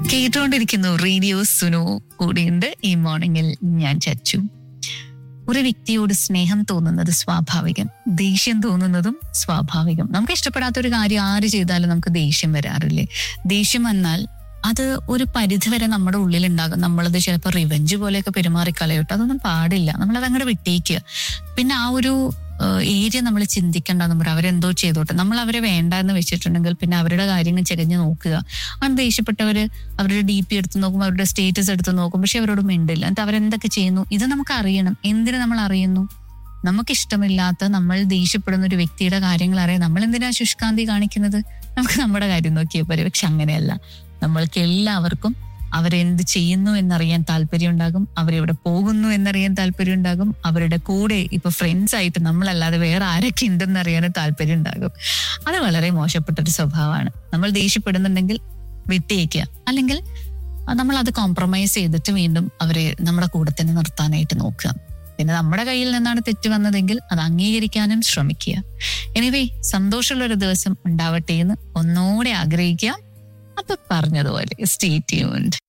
കേട്ടുകൊണ്ടിരിക്കുന്നു റേഡിയോ സുനു കൂടിയുണ്ട് ഈ മോർണിംഗിൽ ഞാൻ ചച്ചു ഒരു വ്യക്തിയോട് സ്നേഹം തോന്നുന്നത് സ്വാഭാവികം ദേഷ്യം തോന്നുന്നതും സ്വാഭാവികം നമുക്ക് ഇഷ്ടപ്പെടാത്ത ഒരു കാര്യം ആര് ചെയ്താലും നമുക്ക് ദേഷ്യം വരാറില്ലേ ദേഷ്യം വന്നാൽ അത് ഒരു പരിധിവരെ നമ്മുടെ ഉള്ളിലുണ്ടാകും നമ്മളത് ചിലപ്പോൾ റിവെഞ്ച് പോലെയൊക്കെ പെരുമാറിക്കളയോട്ടോ അതൊന്നും പാടില്ല നമ്മളത് അങ്ങോട്ട് വിട്ടേക്കുക പിന്നെ ആ ഒരു ഏരിയ നമ്മൾ ചിന്തിക്കേണ്ട നമ്മൾ അവരെന്തോ ചെയ്തോട്ടെ നമ്മൾ അവരെ വേണ്ട എന്ന് വെച്ചിട്ടുണ്ടെങ്കിൽ പിന്നെ അവരുടെ കാര്യങ്ങൾ ചെകഞ്ഞ് നോക്കുക അങ്ങനെ ദേഷ്യപ്പെട്ടവര് അവരുടെ ഡി പി എടുത്ത് നോക്കും അവരുടെ സ്റ്റേറ്റസ് എടുത്ത് നോക്കും പക്ഷെ അവരോട് മിണ്ടില്ല എന്നിട്ട് അവരെന്തൊക്കെ ചെയ്യുന്നു ഇത് നമുക്ക് അറിയണം എന്തിനു നമ്മൾ അറിയുന്നു നമുക്ക് ഇഷ്ടമില്ലാത്ത നമ്മൾ ദേഷ്യപ്പെടുന്ന ഒരു വ്യക്തിയുടെ കാര്യങ്ങൾ അറിയാം നമ്മൾ എന്തിനാ ശുഷ്കാന്തി കാണിക്കുന്നത് നമുക്ക് നമ്മുടെ കാര്യം നോക്കിയാൽ പോരെ പക്ഷെ അങ്ങനെയല്ല നമ്മൾക്ക് എല്ലാവർക്കും അവരെന്ത് ചെയ്യുന്നു എന്നറിയാൻ താല്പര്യം ഉണ്ടാകും അവരെവിടെ പോകുന്നു എന്നറിയാൻ താല്പര്യം ഉണ്ടാകും അവരുടെ കൂടെ ഇപ്പൊ ഫ്രണ്ട്സ് ആയിട്ട് നമ്മളല്ലാതെ വേറെ ആരൊക്കെ ഉണ്ടെന്ന് അറിയാൻ താല്പര്യം ഉണ്ടാകും അത് വളരെ മോശപ്പെട്ടൊരു സ്വഭാവമാണ് നമ്മൾ ദേഷ്യപ്പെടുന്നുണ്ടെങ്കിൽ വിട്ടേക്കുക അല്ലെങ്കിൽ നമ്മൾ അത് കോംപ്രമൈസ് ചെയ്തിട്ട് വീണ്ടും അവരെ നമ്മുടെ കൂടെ തന്നെ നിർത്താനായിട്ട് നോക്കുക പിന്നെ നമ്മുടെ കയ്യിൽ നിന്നാണ് തെറ്റ് വന്നതെങ്കിൽ അത് അംഗീകരിക്കാനും ശ്രമിക്കുക എനിവേ സന്തോഷമുള്ള ഒരു ദിവസം ഉണ്ടാവട്ടെ എന്ന് ഒന്നുകൂടെ ആഗ്രഹിക്കുക അപ്പൊ പറഞ്ഞതുപോലെ സ്റ്റേ ട്യൂൺഡ്